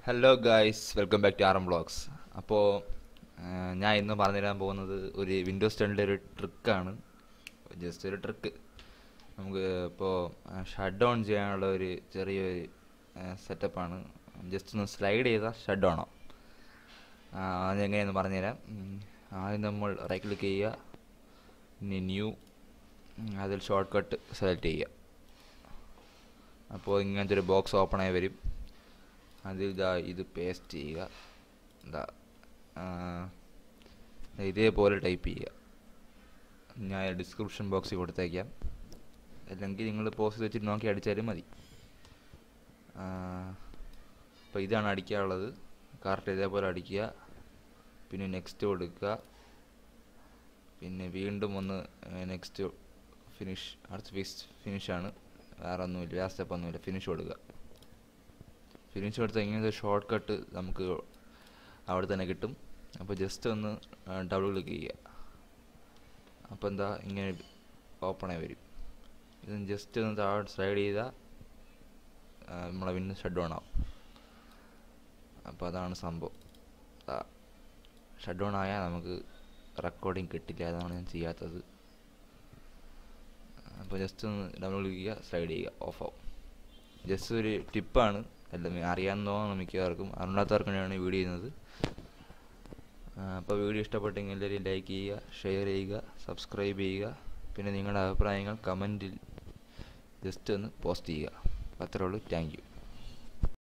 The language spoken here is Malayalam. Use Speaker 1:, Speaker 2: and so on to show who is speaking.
Speaker 1: hello guys welcome back to R M blogs അപ്പോൾ ഞാൻ ഇന്ന് പറഞ്ഞുതരാൻ പോകുന്നത് ഒരു വിൻഡോസ് ടെന്നിൻ്റെ ഒരു ട്രിക്കാണ് ജസ്റ്റ് ഒരു ട്രിക്ക് നമുക്ക് ഇപ്പോൾ ഷട്ട് ഡൗൺ ചെയ്യാനുള്ള ഒരു ചെറിയൊരു സെറ്റപ്പാണ് ജസ്റ്റ് ഒന്ന് സ്ലൈഡ് ചെയ്താൽ ഷട്ട് ഡൗൺ ആവും അതെങ്ങനെയെന്ന് പറഞ്ഞുതരാം ഉം, ആദ്യം നമ്മൾ റൈറ്റ് ക്ലിക്ക് ചെയ്യുക പിന്നെ ന്യൂ അതിൽ ഷോർട്ട് കട്ട് സെലക്ട് ചെയ്യുക അപ്പോൾ ഇങ്ങനത്തെ ഒരു ബോക്സ് ഓപ്പൺ ആയി വരും അതിൽ ഇതാ ഇത് പേസ്റ്റ് ചെയ്യുക എന്താ ഇതേപോലെ ടൈപ്പ് ചെയ്യുക ഞാൻ ഡിസ്ക്രിപ്ഷൻ ബോക്സിൽ കൊടുത്തേക്കാം അല്ലെങ്കിൽ നിങ്ങൾ പോസ്റ്റ് വെച്ചിട്ട് നോക്കി അടിച്ചാലും മതി അപ്പോൾ ഇതാണ് അടിക്കാനുള്ളത് കറക്റ്റ് ഇതേപോലെ അടിക്കുക പിന്നെ നെക്സ്റ്റ് കൊടുക്കുക പിന്നെ വീണ്ടും ഒന്ന് നെക്സ്റ്റ് ഫിനിഷ് അടുത്ത ഫിസ് ഫിനിഷാണ് വേറെ ഒന്നുമില്ല വേറെ സ്റ്റെപ്പ് ഒന്നുമില്ല ഫിനിഷ് കൊടുക്കുക ഫിനിഷ് കൊടുത്താൽ ഇങ്ങനത്തെ ഷോർട്ട് കട്ട് നമുക്ക് അവിടെ തന്നെ കിട്ടും അപ്പോൾ ജസ്റ്റ് ഒന്ന് ഡബിൾ ക്ലിക്ക് ചെയ്യുക അപ്പോൾ എന്താ ഇങ്ങനെ ഓപ്പൺ ആയി വരും ഇത് ജസ്റ്റ് ഒന്ന് താഴോട്ട് സ്ലൈഡ് ചെയ്താൽ നമ്മളെ വിൻഡോ ഷട്ട് ഡൗൺ ആവും അപ്പോൾ അതാണ് സംഭവം ഷട്ട് ഡൗൺ ആയാൽ നമുക്ക് റെക്കോർഡിങ് കിട്ടില്ല അതാണ് ഞാൻ ചെയ്യാത്തത് അപ്പോൾ ജസ്റ്റ് ഒന്ന് ഡബിൾ ക്ലിക്ക് ചെയ്യുക സ്ലൈഡ് ചെയ്യുക ഓഫ് ആവും ജസ്റ്റ് ഒരു ടിപ്പാണ് എല്ലാം അറിയാവുന്നതാണ് മിക്കവർക്കും അറിയാത്തവർക്കാണ് ഈ വീഡിയോ ചെയ്യുന്നത് അപ്പോൾ വീഡിയോ ഇഷ്ടപ്പെട്ടെങ്കിൽ എല്ലാവരും ലൈക്ക് ചെയ്യുക ഷെയർ ചെയ്യുക സബ്സ്ക്രൈബ് ചെയ്യുക പിന്നെ നിങ്ങളുടെ അഭിപ്രായങ്ങൾ കമൻറ്റിൽ ജസ്റ്റ് ഒന്ന് പോസ്റ്റ് ചെയ്യുക അത്രേ ഉള്ളൂ താങ്ക് യു